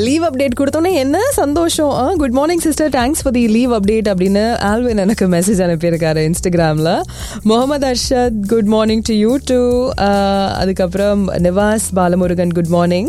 Leave update கொடுத்தோன்னே என்ன சந்தோஷம் good morning sister thanks for the leave update அப்படின்னு ஆல்வின் எனக்கு மெசேஜ் அனுப்பியிருக்காரு இன்ஸ்டாகிராமில் Mohammed Arshad good morning to you too அதுக்கப்புறம் Nivas Balamurugan good morning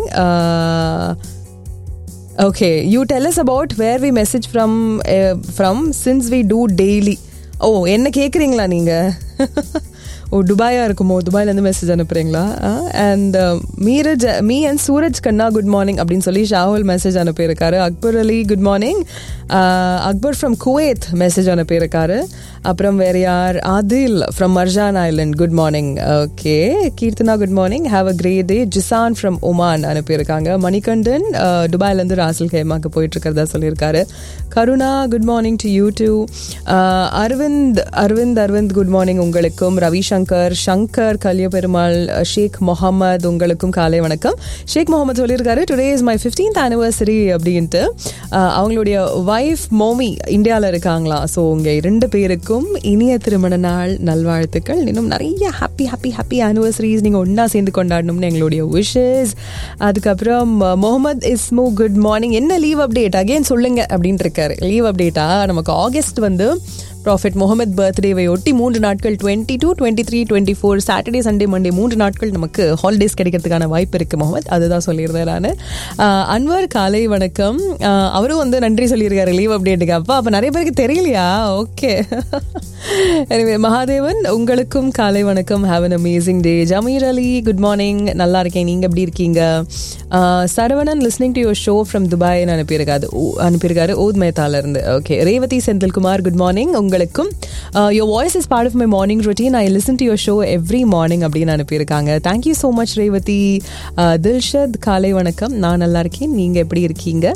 okay you tell us about where we message from from since we do daily ஓ என்ன கேட்குறீங்களா நீங்கள் ஓ துபாயா இருக்குமோ துபாயிலேருந்து மெசேஜ் அனுப்புறீங்களா and Meeraj me and Suraj கண்ணா குட் மார்னிங் அப்படின்னு சொல்லி ஷாகுல் மெசேஜ் அனுப்பியிருக்காரு Akbar Ali good morning Akbar from Kuwait message அனுப்பியிருக்காரு அப்புறம் வேற யார் Adil from Marjan Island good morning okay Keerthana good morning have a great day Jizan from Oman அனுப்பியிருக்காங்க மணிகண்டன் துபாயிலேருந்து ராசல் கேமாக்கு போயிட்டு இருக்கிறதா சொல்லியிருக்காரு Karuna good morning to you too Aravind Aravind Aravind good morning உங்களுக்கும் ரவிசங்கர் சங்கர் கல்யபெருமாள் ஷேக் முகமது உங்களுக்கும் காலை வணக்கம் ஷேக் முகமது சொல்லியிருக்காரு today is my fifteenth anniversary அப்படின்ட்டு அவங்களுடைய ஒய்ஃப் மோமி இந்தியாவில் இருக்காங்களா ஸோ உங்கள் இரண்டு பேருக்கும் இனிய திருமண நாள் நல்வாழ்த்துக்கள் இன்னும் நிறைய ஹாப்பி ஹாப்பி ஹாப்பி ஆனிவர்சரிஸ் நீங்கள் ஒன்றா சேர்ந்து கொண்டாடணும்னு எங்களுடைய விஷஸ் அதுக்கப்புறம் முகமது இஸ்மு குட் மார்னிங் என்ன லீவ் அப்டேட் அகெயின் சொல்லுங்க அப்படின்ட்டு இருக்காரு லீவ் அப்டேட்டா நமக்கு ஆகஸ்ட் வந்து ப்ராஃபிட் முகமது பர்த்டேவை ஒட்டி மூன்று நாட்கள் twenty two twenty three twenty four Saturday Sunday Monday மூன்று நாட்கள் நமக்கு ஹாலிடேஸ் கிடைக்கிறதுக்கான வாய்ப்பு இருக்குது முகமது அதுதான் சொல்லியிருந்தேன் நான் அன்வர் காலை வணக்கம் அவரும் வந்து நன்றி சொல்லியிருக்காரு லீவ் அப்டேட்டுக்கு அப்பா அப்போ நிறைய பேருக்கு தெரியலையா ஓகே எனவே மகாதேவன் உங்களுக்கும் காலை வணக்கம் have an amazing day Jameer Ali good morning நல்லா இருக்கேன் நீங்கள் எப்படி இருக்கீங்க Saravanan listening to your show from துபாய்னு அனுப்பியிருக்காரு அனுப்பியிருக்காரு ஓத் மேத்தால இருந்து okay Revathi Senthilkumar good morning உங்களுக்கும் your voice is part of my morning routine I listen to your show every morning அப்படின்னு அனுப்பியிருக்காங்க thank you so much Revathi Dilshad காலை வணக்கம் நான் நல்லா இருக்கேன் நீங்கள் எப்படி இருக்கீங்க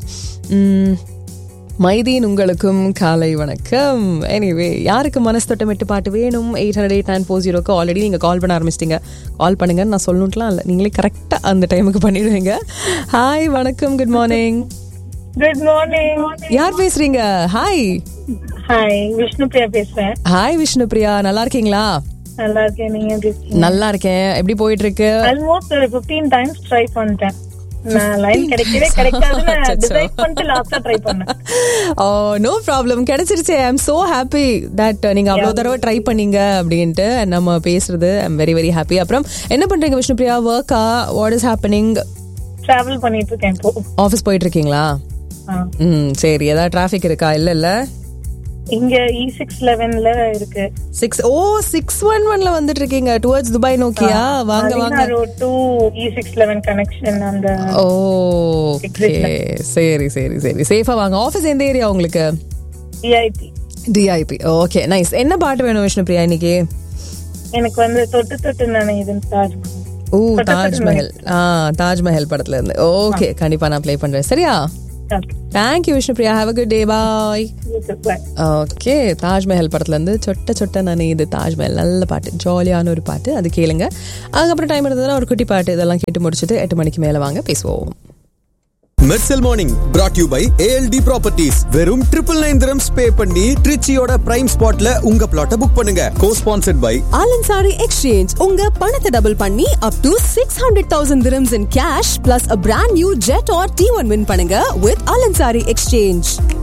மைதீன் உங்களுக்கும் காலை வணக்கம் எனிவே யாருக்கு மனசு தொட்டமிட்டு பாட்டு வேணும் eight hundred eight nine four ஜீரோக்கு ஆல்ரெடி நீங்கள் கால் பண்ண ஆரம்பிச்சிட்டிங்க கால் பண்ணுங்கன்னு நான் சொல்லணும்லாம் இல்லை நீங்களே கரெக்டாக அந்த டைமுக்கு பண்ணிடுவீங்க ஹாய் வணக்கம் குட் மார்னிங் குட் மார்னிங் யார் பேசுறீங்க ஹாய் ஹாய் விஷ்ணுபிரியா பேசுறேன் ஹாய் விஷ்ணுபிரியா நல்லா இருக்கீங்களா நல்லா இருக்கேன் நீங்க எப்படி இருக்கீங்க நல்லா இருக்கேன் எப்படி போயிட்டு இருக்கு ஆல்மோஸ்ட் ஒரு 15 டைம்ஸ் ட்ரை பண்ணிட்டேன் நான் லைன் கிடைக்கவே கிடைக்காதுன்னு டிசைட் பண்ணிட்டு லாஸ்டா ட்ரை பண்ணேன் ஓ நோ ப்ராப்ளம் கிடைச்சிருச்சு I am so happy that நீங்க அவ்வளவு தடவை ட்ரை பண்ணீங்க அப்படின்ட்டு நம்ம பேசுறது I am very very happy அப்புறம் என்ன பண்றீங்க விஷ்ணுபிரியா ஒர்க்கா வாட் இஸ் ஹேப்பனிங் டிராவல் பண்ணிட்டு இருக்கேன் இப்போ ஆஃபீஸ் போயிட்டு இருக்கீங்களா ஆ. ம் சரி ஏதாவது டிராஃபிக் இருக்கா இல்ல இல்ல இங்க இ சிக்ஸ் லெவன்ல இருக்கு சிக்ஸ் ஓ சிக்ஸ் ஒன் ஒன்ல வந்துட்டு இருக்கீங்க டுவர்ட்ஸ் துபாய் நோக்கியா வாங்க வாங்க road to E six eleven connection அந்த ஓகே சரி சரி சரி சேஃபா வாங்க ஆஃபீஸ் எந்த ஏரியா உங்களுக்கு விஐபி டிஐபி ஓகே நைஸ் என்ன பாட்டு வேணும் விஷ்ணு பிரியா இன்னைக்கு எனக்கு வந்து தொட்டு தொட்டு நினைக்குதுன்னு தாஜ் ஓ தாஜ்மஹல் ஆ தாஜ்மஹல் படத்துல இருந்து ஓகே கண்டிப்பா நான் ப்ளே பண்றேன் சரியா thank you Vishnu Priya have a good day bye okay Taj Mahal படத்துல இருந்து சொட்ட சொட்ட நானே இது தாஜ்மஹல் நல்ல பாட்டு ஜாலியான ஒரு பாட்டு அது கேளுங்க அதுக்கப்புறம் டைம் இருந்ததுன்னா ஒரு குட்டி பாட்டு இதெல்லாம் கேட்டு முடிச்சுட்டு எட்டு மணிக்கு மேல வாங்க பேசுவோம் Mersal morning brought you by ALT properties வெறும் ட்ரிபிள் நைன் திரம்ஸ் பே பண்ணி ட்ரிச்சியோட பிரைம் ஸ்பாட்ல உங்க பிளாட்டை புக் பண்ணுங்க co sponsored by Al Ansari Exchange உங்க பணத்தை டபுள் பண்ணி up to six hundred thousand dirhams in cash plus a brand new Jetour T one win பண்ணுங்க வித் ஆலன்சாரி எக்ஸ்சேஞ்ச்